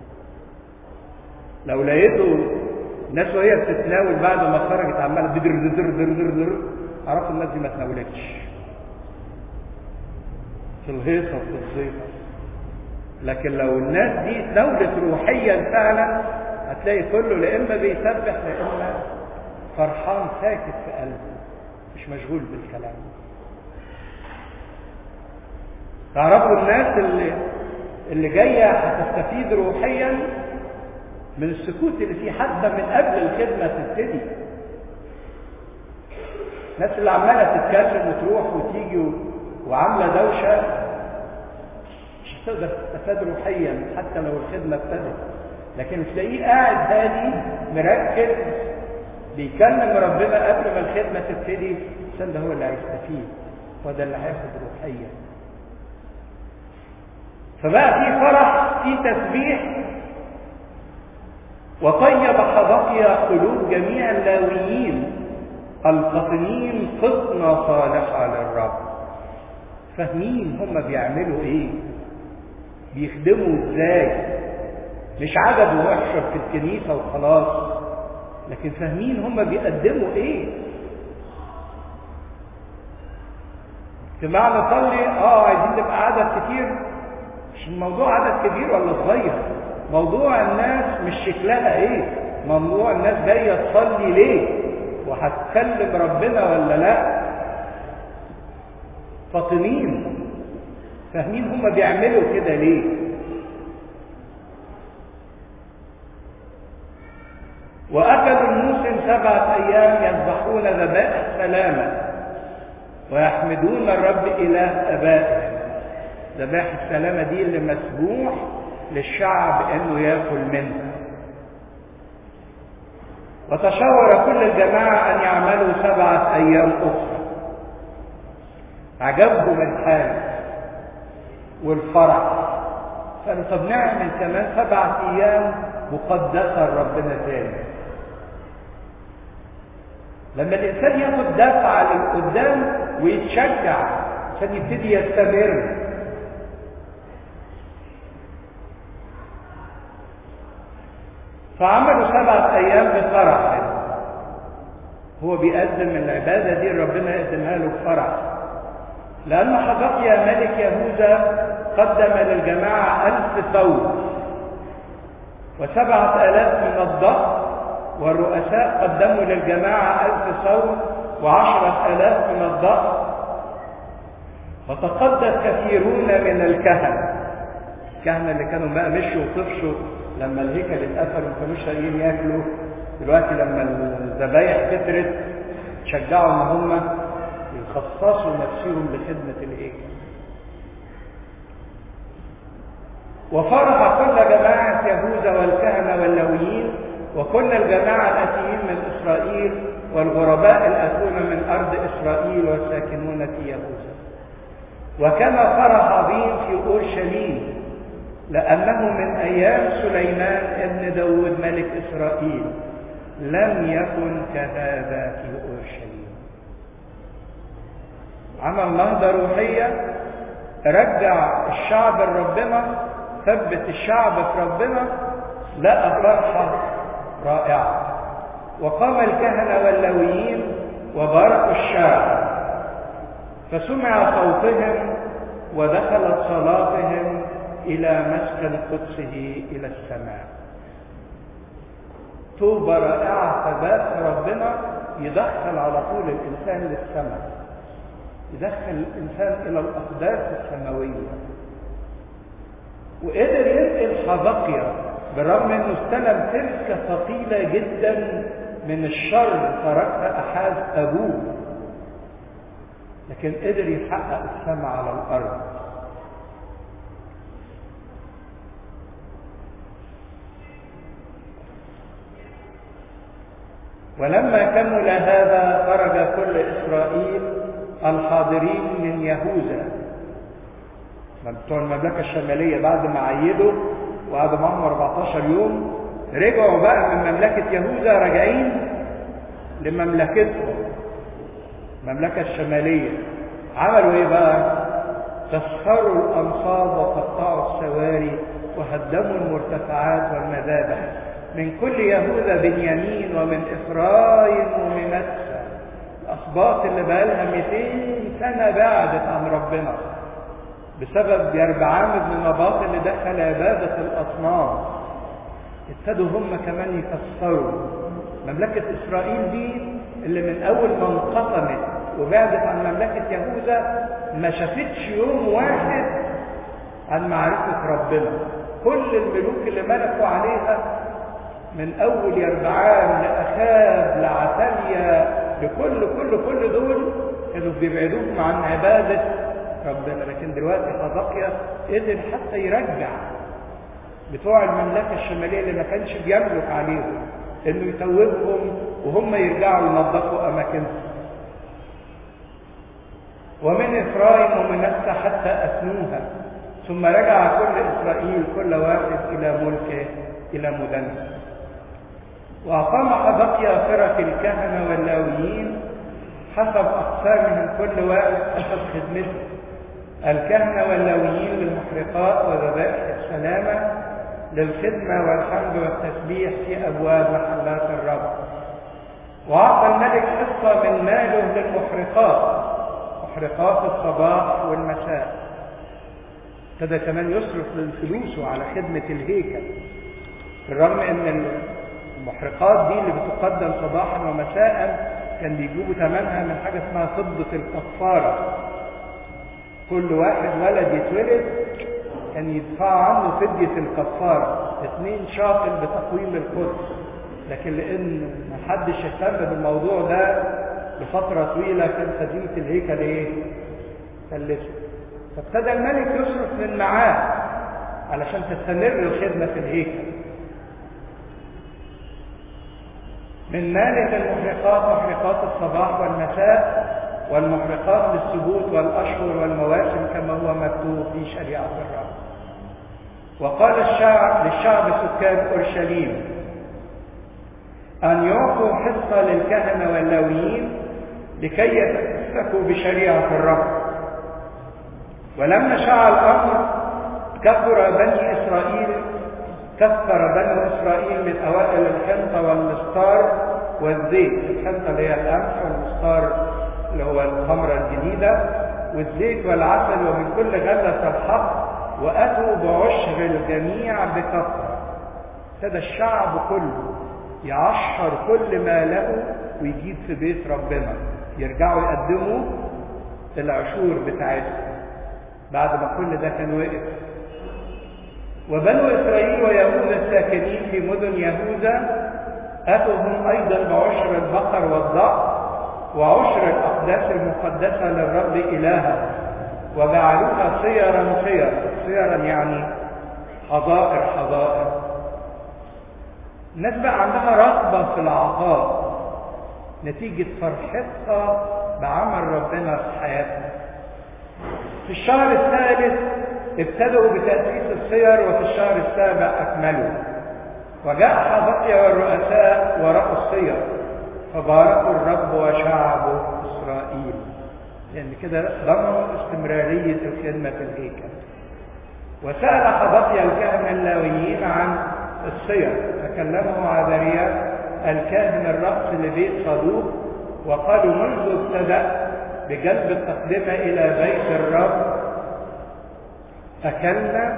لو لقيته الناس وهي بتتناول بعد ما خرجت عماله بدر در در در در عرفوا الناس دي ما تناولتش في الهيصة في الزيطة لكن لو الناس دي تناولت روحيا فعلا هتلاقي كله لا اما بيسبح لا اما فرحان ساكت في قلبه مش مشغول بالكلام تعرفوا الناس اللي اللي جايه هتستفيد روحيا من السكوت اللي فيه حتى من قبل الخدمه تبتدي الناس اللي عماله تتكلم وتروح وتيجي وعامله دوشه مش هتقدر تستفاد روحيا حتى لو الخدمه ابتدت لكن تلاقيه قاعد هادي مركز بيكلم ربنا قبل ما الخدمه تبتدي عشان ده هو اللي هيستفيد وده اللي هياخد روحيا فبقى في فرح في تسبيح وطيب حبقيا قلوب جميع اللاويين القطنين قطنة صالحة للرب فاهمين هم بيعملوا ايه بيخدموا ازاي مش عدد ويحشر في الكنيسة وخلاص لكن فاهمين هم بيقدموا ايه اجتماع نصلي اه عايزين نبقى عدد كتير مش الموضوع عدد كبير ولا صغير موضوع الناس مش شكلها ايه موضوع الناس جايه تصلي ليه وهتكلم ربنا ولا لا فاطمين فاهمين هم بيعملوا كده ليه واكلوا الموسم سبعه ايام يذبحون ذبائح سلامه ويحمدون الرب اله ابائهم ذبائح السلامه دي اللي مسموح للشعب انه ياكل منها وتشاور كل الجماعه ان يعملوا سبعه ايام اخرى عجبهم الحال والفرح قالوا طب نعمل كمان سبعه ايام مقدسه لربنا تاني لما الانسان ياخد دفعه للقدام ويتشجع عشان يبتدي يستمر فعملوا سبعة أيام بفرح هو بيقدم العبادة دي ربنا يقدمها له بفرح لأن حبقيا ملك يهوذا قدم للجماعة ألف ثوب وسبعة آلاف من الضغط والرؤساء قدموا للجماعة ألف ثوب وعشرة آلاف من الضغط فتقدس كثيرون من الكهنة الكهنة اللي كانوا بقى مشوا وطفشوا لما الهيكل اتقفل وما كانوش لاقيين ياكلوا دلوقتي لما الذبايح كترت شجعوا ان هم يخصصوا نفسهم لخدمة الهيكل وفرح كل جماعة يهوذا والكهنة واللويين وكل الجماعة الآتيين من إسرائيل والغرباء الآتون من أرض إسرائيل والساكنون في يهوذا وكان فرح عظيم في أورشليم لأنه من أيام سليمان ابن داود ملك إسرائيل لم يكن كهذا في أورشليم عمل نهضة روحية رجع الشعب لربنا ثبت الشعب في ربنا لقى فرحة رائعة وقام الكهنة واللويين وباركوا الشعب فسمع صوتهم ودخلت صلاتهم إلى مسكن قدسه إلى السماء توبة رائعة ثبات في ربنا يدخل على طول الإنسان للسماء يدخل الإنسان إلى الأقداس السماوية وقدر ينقل حبقيا بالرغم انه استلم تركة ثقيلة جدا من الشر تركها أحاز أبوه لكن قدر يحقق السماء على الأرض ولما كمل هذا خرج كل إسرائيل الحاضرين من يهوذا بتوع المملكة الشمالية بعد ما عيدوا وقعدوا معاهم 14 يوم رجعوا بقى من مملكة يهوذا راجعين لمملكتهم المملكة الشمالية عملوا ايه بقى؟ تسخروا الأنصاب وقطعوا السواري وهدموا المرتفعات والمذابح من كل يهوذا بنيامين ومن إفرايم ومنسى الأسباط اللي بقالها 200 سنة بعدت عن ربنا بسبب يربعام بن نباط اللي دخل عبادة الأصنام ابتدوا هم كمان يكسروا مملكة إسرائيل دي اللي من أول ما انقسمت وبعدت عن مملكة يهوذا ما شافتش يوم واحد عن معرفة ربنا كل الملوك اللي ملكوا عليها من أول يربعام لأخاب لعتاليا لكل كل كل دول كانوا بيبعدوهم عن عبادة ربنا لكن دلوقتي حبقيا قدر حتى يرجع بتوع المملكة الشمالية اللي ما كانش بيملك عليهم انه يتوبهم وهم يرجعوا ينظفوا اماكنهم ومن افرايم ومنسى حتى اثنوها ثم رجع كل اسرائيل كل واحد الى ملكه الى مدنه واقام حبقيا فرق الكهنه واللاويين حسب اقسامهم كل واحد حسب خدمته الكهنة واللاويين للمحرقات وذبائح السلامة للخدمة والحمد والتسبيح في أبواب محلات الرب وأعطى الملك حصة من ماله للمحرقات محرقات الصباح والمساء ابتدى كمان يصرف من فلوسه على خدمة الهيكل بالرغم ان المحرقات دي اللي بتقدم صباحا ومساء كان بيجيبوا ثمنها من حاجة اسمها فضة الكفارة كل واحد ولد يتولد كان يدفع عنه فدية الكفارة اثنين شاطر بتقويم القدس لكن لان محدش اهتم بالموضوع ده لفترة طويلة كان خزينة الهيكل ايه؟ فلسه فابتدى الملك يصرف من معاه علشان تستمر الخدمة في الهيكل من مالك المحرقات محرقات الصباح والمساء والمحرقات للسبوت والأشهر والمواسم كما هو مكتوب في شريعة الرب وقال الشعب للشعب سكان أورشليم أن يعطوا حصة للكهنة واللاويين لكي يتمسكوا بشريعة الرب ولما شاع الأمر كثر بني إسرائيل كثر بنو إسرائيل من أوائل الحنطة والمستار والزيت الحنطة اللي هي القمح والمستار اللي هو الخمرة الجديدة والزيت والعسل ومن كل غلة الحق وأتوا بعشر الجميع بكثرة ابتدى الشعب كله يعشر كل ما له ويجيب في بيت ربنا يرجعوا يقدموا العشور بتاعتهم بعد ما كل ده كان وقف وبنو إسرائيل ويهوذا الساكنين في مدن يهوذا أتوا هم أيضا بعشر البقر والضأن وعشر الأقداس المقدسة للرب إلها وجعلوها صيرا صيرا صيرا يعني حظائر حظائر الناس بقى عندها رغبة في العطاء نتيجة فرحتها بعمل ربنا في حياتها في الشهر الثالث ابتدأوا بتأسيس الصير وفي الشهر السابع أكملوا وجاء حبقيا والرؤساء ورأوا الصير فباركوا الرب وشعبه إسرائيل لأن يعني كده ضمنوا استمرارية الخدمة في الهيكل وسأل حبقيا الكهنة اللاويين عن الصير فكلمه عذريا الكاهن الرأس لبيت صدوق وقالوا منذ ابتدأ بجلب التقدمة إلى بيت الرب أكلنا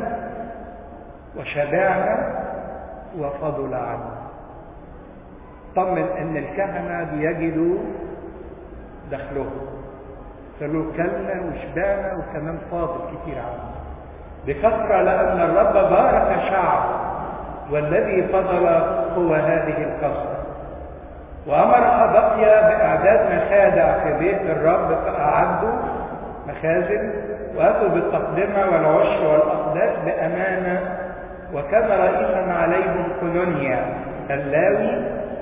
وشبعنا وفضل عنا طمن ان الكهنة بيجدوا دخلهم قالوا كلنا وشبعنا وكمان فاضل كتير عنا بكثرة لأن الرب بارك شعب والذي فضل هو هذه الكثرة وأمر حبقيا بإعداد مخادع في بيت الرب فأعدوا مخازن وأتوا بالتقدمة والعشر والأقداس بأمانة وكان رئيسا عليهم كولونيا اللاوي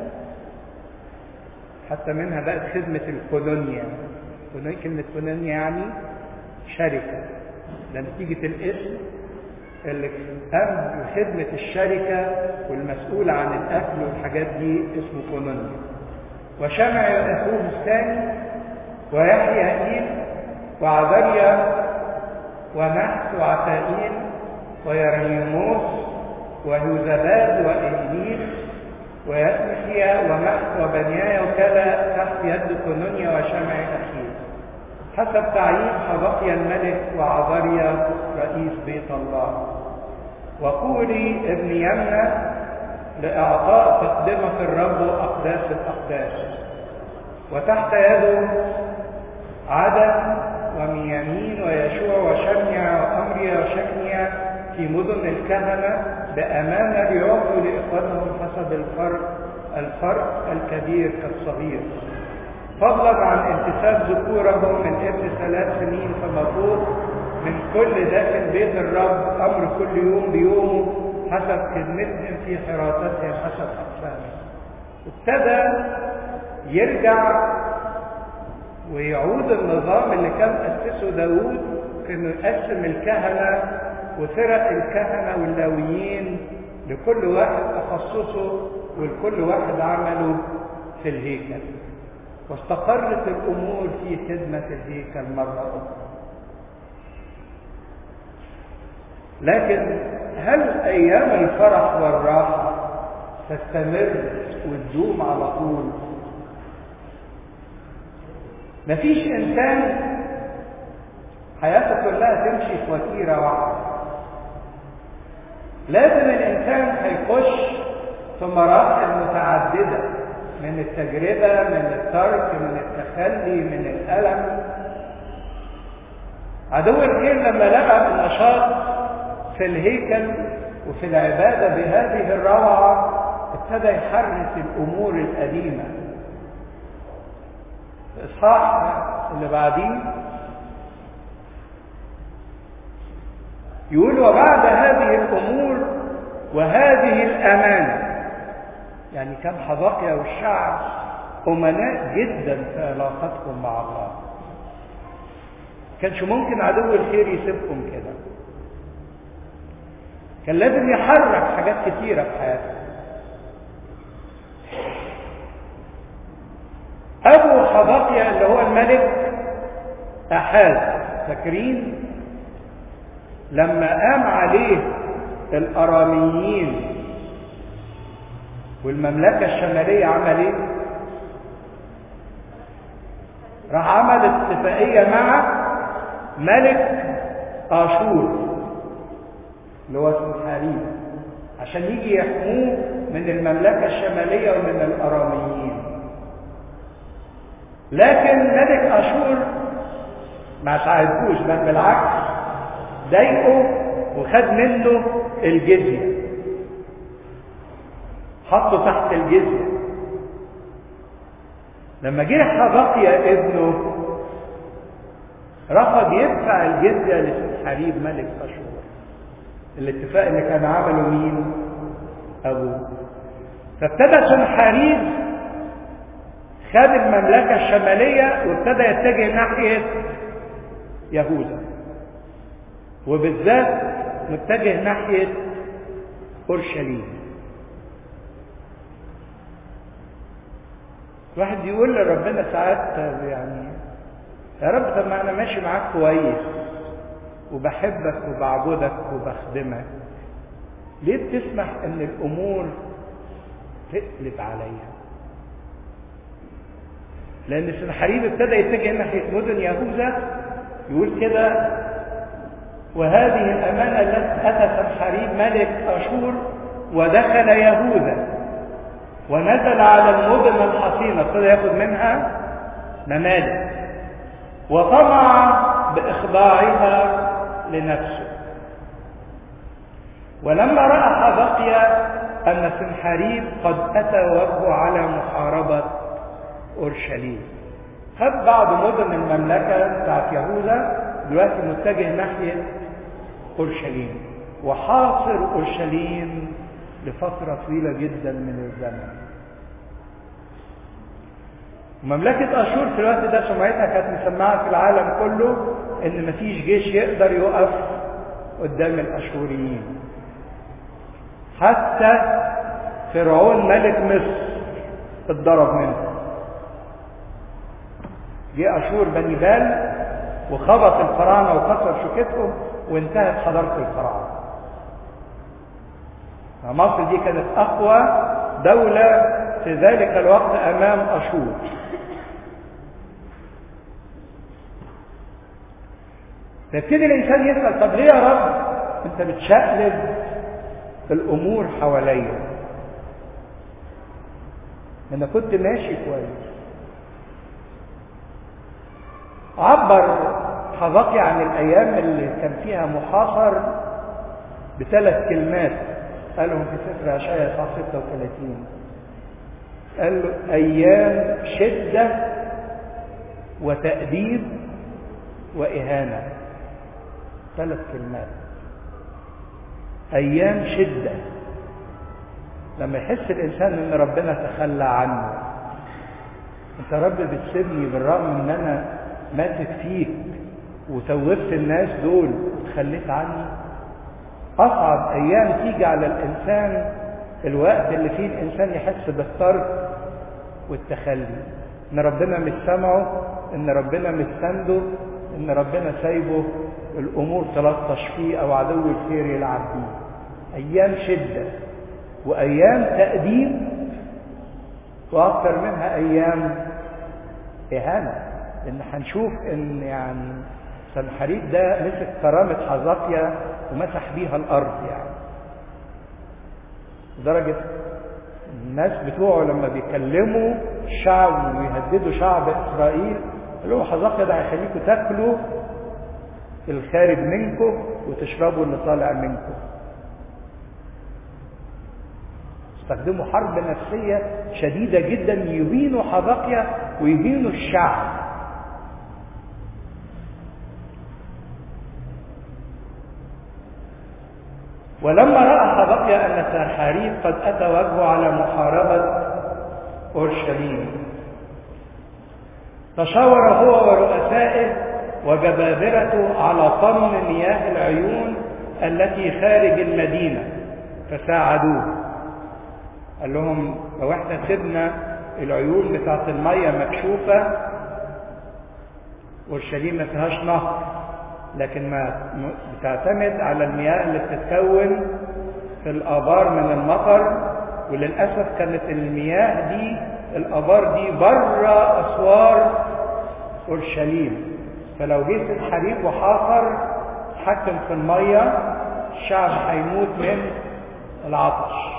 حتى منها بقت خدمة الكولونيا كلمة كولونيا يعني شركة نتيجة الاسم اللي قام بخدمة الشركة والمسؤول عن الأكل والحاجات دي اسمه كولونيا وشمع أخوه الثاني ويحيى إيل وعذريا ونحس وعتائيل ويرميموس ويوزباد وإنجيل ويسمحيا ومحس وبنيايا وكذا تحت يد كنونيا وشمع أخيه حسب تعيين حبقي الملك وعذريا رئيس بيت الله وقولي ابن يمنى لإعطاء تقدمة الرب أقداس الأقداس وتحت يده عدن وميامين ويشوع وشميع وأمريا وشكنيا في مدن الكهنة بأمانة ليعطوا لإخوانهم حسب الفرق الفرق الكبير كالصغير فضلا عن انتساب ذكورهم من ابن ثلاث سنين فما فوق من كل داخل بيت الرب أمر كل يوم بيومه حسب خدمتهم في حراستهم حسب أقسامهم ابتدى يرجع ويعود النظام اللي كان أسسه داود كانه يقسم الكهنة وفرق الكهنة واللاويين لكل واحد تخصصه ولكل واحد عمله في الهيكل واستقرت الأمور في خدمة الهيكل مرة أخرى لكن هل أيام الفرح والراحة تستمر وتدوم على طول مفيش إنسان حياته كلها تمشي في وتيرة واحدة لازم الإنسان هيخش في مراحل متعددة من التجربة من الترك من التخلي من الألم عدو الخير لما لقى النشاط في الهيكل وفي العبادة بهذه الروعة ابتدى يحرك الأمور القديمة الإصحاح اللي بعديه يقول وبعد هذه الأمور وهذه الأمانة يعني كان حبقيا والشعب أمناء جدا في علاقتهم مع الله كانش ممكن عدو الخير يسيبكم كده كان لازم يحرك حاجات كتيرة في حياته أبو حبقيا اللي هو الملك أحاز فاكرين لما قام عليه الأراميين والمملكة الشمالية عمل ايه؟ راح عمل اتفاقية مع ملك آشور اللي هو سنحاريب عشان يجي يحموه من المملكة الشمالية ومن الأراميين لكن ملك أشور ما ساعدهوش بل بالعكس ضايقه وخد منه الجزية حطه تحت الجزية لما جه حبقيا ابنه رفض يدفع الجزية لسنحاريب ملك أشور الاتفاق اللي كان عمله مين أبوه فابتدى سنحاريب خد المملكة الشمالية وابتدى يتجه ناحية يهوذا وبالذات متجه ناحية أورشليم الواحد يقول لربنا ساعات يعني يا رب طب ما انا ماشي معاك كويس وبحبك وبعبدك وبخدمك ليه بتسمح ان الامور تقلب عليا لان سنحريب ابتدى يتجه ناحيه مدن يهوذا يقول كده وهذه الامانه التي اتى سنحريب ملك اشور ودخل يهوذا ونزل على المدن الحصينه ابتدى ياخد منها ممالك وطمع باخضاعها لنفسه ولما راى حبقيا ان سنحريب قد اتى وهو على محاربه اورشليم خد بعض مدن المملكه بتاعت يهوذا دلوقتي متجه ناحيه اورشليم وحاصر اورشليم لفتره طويله جدا من الزمن مملكة أشور في الوقت ده سمعتها كانت مسمعة في العالم كله إن مفيش جيش يقدر يقف قدام الأشوريين. حتى فرعون ملك مصر اتضرب منه. جه أشور بني بال وخبط الفراعنة وكسر شوكتهم وانتهت حضارة الفراعنة. مصر دي كانت أقوى دولة في ذلك الوقت أمام أشور. فيبتدي الانسان يسال طب ليه يا رب انت بتشقلب الامور حواليا انا كنت ماشي كويس عبر حبقي عن الايام اللي كان فيها محاصر بثلاث كلمات قالهم في سفر اشعياء صح 36 قال له ايام شده وتاديب واهانه ثلاث كلمات ايام شده لما يحس الانسان ان ربنا تخلى عنه انت يا رب بتسيبني بالرغم ان انا ماسك فيك وتوبت الناس دول وتخليت عني اصعب ايام تيجي على الانسان الوقت اللي فيه الانسان يحس بالترك والتخلي ان ربنا مش سامعه ان ربنا مش سنده ان ربنا سايبه الامور تلطش فيه او عدو الخير يلعب فيه ايام شده وايام تاديب واكثر منها ايام اهانه لان هنشوف ان يعني سنحريب ده مسك كرامه حزقيا ومسح بيها الارض يعني لدرجه الناس بتوعه لما بيكلموا الشعب ويهددوا شعب اسرائيل قالوا له حزقيا ده هيخليكم تاكلوا الخارج منكم وتشربوا اللي طالع منكم استخدموا حرب نفسية شديدة جدا يهينوا حبقيا ويهينوا الشعب ولما رأى حبقيا أن سنحاريب قد أتى وجهه على محاربة أورشليم تشاور هو ورؤسائه وجبابرته على طم مياه العيون التي خارج المدينة فساعدوه قال لهم لو احنا سيبنا العيون بتاعت المية مكشوفة اورشليم ما فيهاش نهر لكن ما بتعتمد على المياه اللي بتتكون في الابار من المطر وللاسف كانت المياه دي الابار دي بره اسوار اورشليم فلو جه الحريق وحاصر حكم في الميه الشعب هيموت من العطش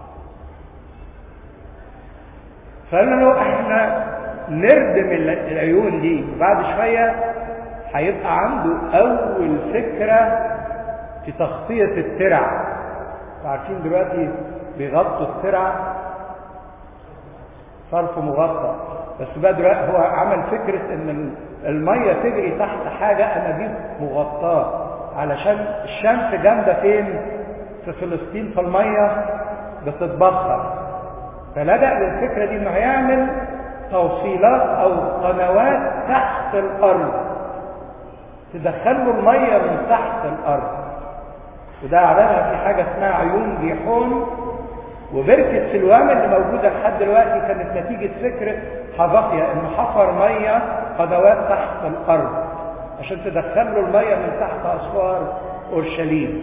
فقال له احنا نردم العيون دي وبعد شوية هيبقى عنده أول فكرة في تغطية الترع عارفين دلوقتي بيغطوا الترع صرف مغطى بس بقى دلوقتي هو عمل فكرة ان المية تجري تحت حاجة انابيب مغطاة علشان الشمس جامدة فين في فلسطين فالمية بتتبخر فلجأ للفكرة دي انه هيعمل توصيلات او قنوات تحت الارض تدخل له المية من تحت الارض وده اعلنها في حاجة اسمها عيون جيحون وبركة سلوان اللي موجودة لحد دلوقتي كانت نتيجة فكرة حبقية انه حفر مية قنوات تحت الارض عشان تدخل له المية من تحت اسوار اورشليم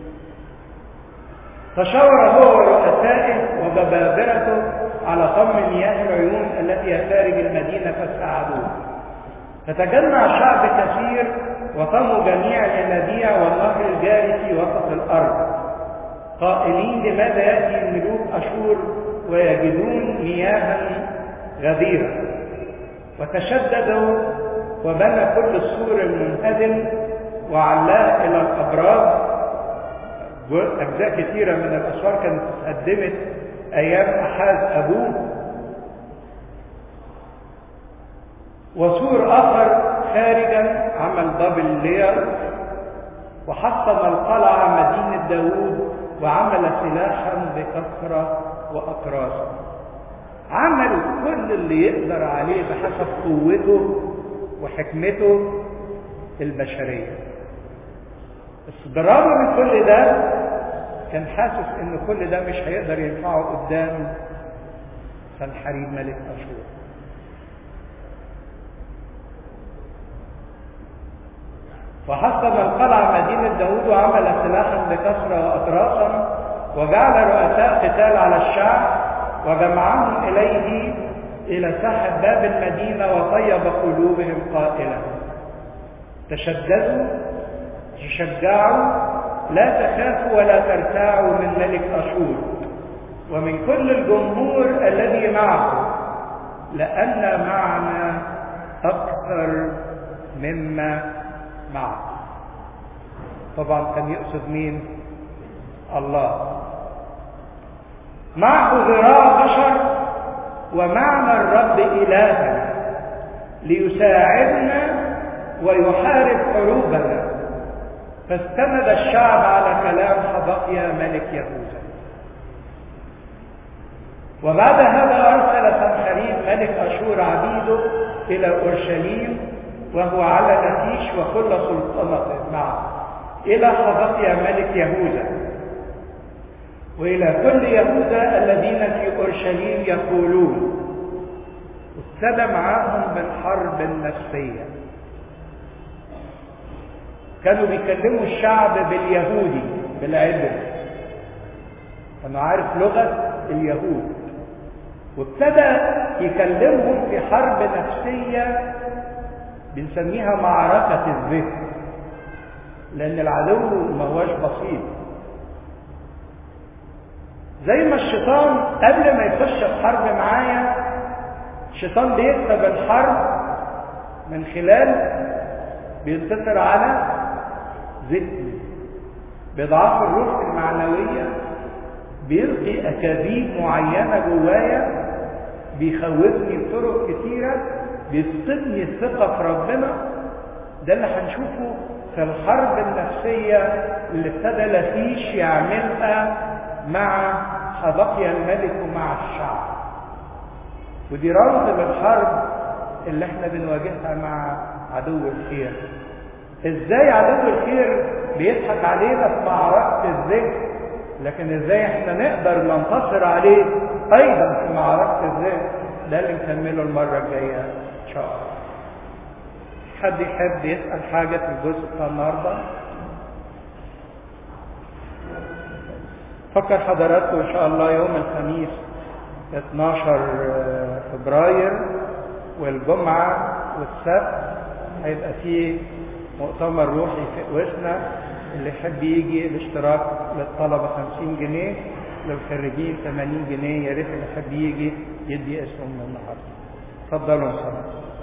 تشاور هو ورؤسائه وجبابرته على طم مياه العيون التي هي خارج المدينة فاستعادوه فتجمع شعب كثير وطموا جميع الينابيع والنهر الجاري في وسط الارض قائلين لماذا ياتي ملوك اشور ويجدون مياها غديره وتشددوا وبنى كل السور المنهدم وعلاه الى الابراج اجزاء كثيره من الاسوار كانت اتقدمت ايام احاز ابوه وسور اخر خارجا عمل دبل لير وحطم القلعه مدينه داوود وعمل سلاحا بكثره واقراص عمل كل اللي يقدر عليه بحسب قوته وحكمته البشريه بس بالرغم من كل ده كان حاسس ان كل ده مش هيقدر ينفعه قدام سنحريب ملك اشور فحصن القلعة مدينة داود وعمل سلاحا بكثرة وأطرافا وجعل رؤساء قتال على الشعب وجمعهم إليه إلى ساحة باب المدينة وطيب قلوبهم قائلا تشددوا تشجعوا لا تخافوا ولا ترتاعوا من ملك أشور ومن كل الجمهور الذي معه لأن معنا أكثر مما معه طبعا كان يقصد مين الله معه ذراع بشر ومعنى الرب إلهنا ليساعدنا ويحارب حروبنا فاستند الشعب على كلام حبقيا ملك يهوذا وبعد هذا أرسل سنحريب ملك أشور عبيده إلى أورشليم وهو على نتيش وكل سلطنته معه إلى حبقيا ملك يهوذا وإلى كل يهوذا الذين في أورشليم يقولون ابتدى معاهم بالحرب النفسية كانوا بيكلموا الشعب باليهودي بالعبر كانوا عارف لغة اليهود وابتدى يكلمهم في حرب نفسية بنسميها معركة الذهن لأن العدو ما هوش بسيط زي ما الشيطان قبل ما يخش الحرب معايا الشيطان بيكسب الحرب من خلال بينتصر على ذهني بيضعف الروح المعنوية بيلقي أكاذيب معينة جوايا بيخوفني بطرق كتيرة بيفقدني الثقة في ربنا ده اللي هنشوفه في الحرب النفسية اللي ابتدى لفيش يعملها مع حبقيا الملك ومع الشعب ودي رمز للحرب اللي احنا بنواجهها مع عدو الخير ازاي عدو الخير بيضحك علينا في معركة الذهن لكن ازاي احنا نقدر ننتصر عليه ايضا في معركة الذهن ده اللي نكمله المرة الجاية ان شاء الله حد يحب يسأل حاجة في الجزء بتاع النهارده فكر حضراتكم ان شاء الله يوم الخميس 12 فبراير والجمعة والسبت هيبقى فيه مؤتمر روحي في وسنا اللي يحب يجي الاشتراك للطلبة 50 جنيه للخريجين 80 جنيه يا ريت اللي يحب يجي يدي اسمه من النهارده اتفضلوا يا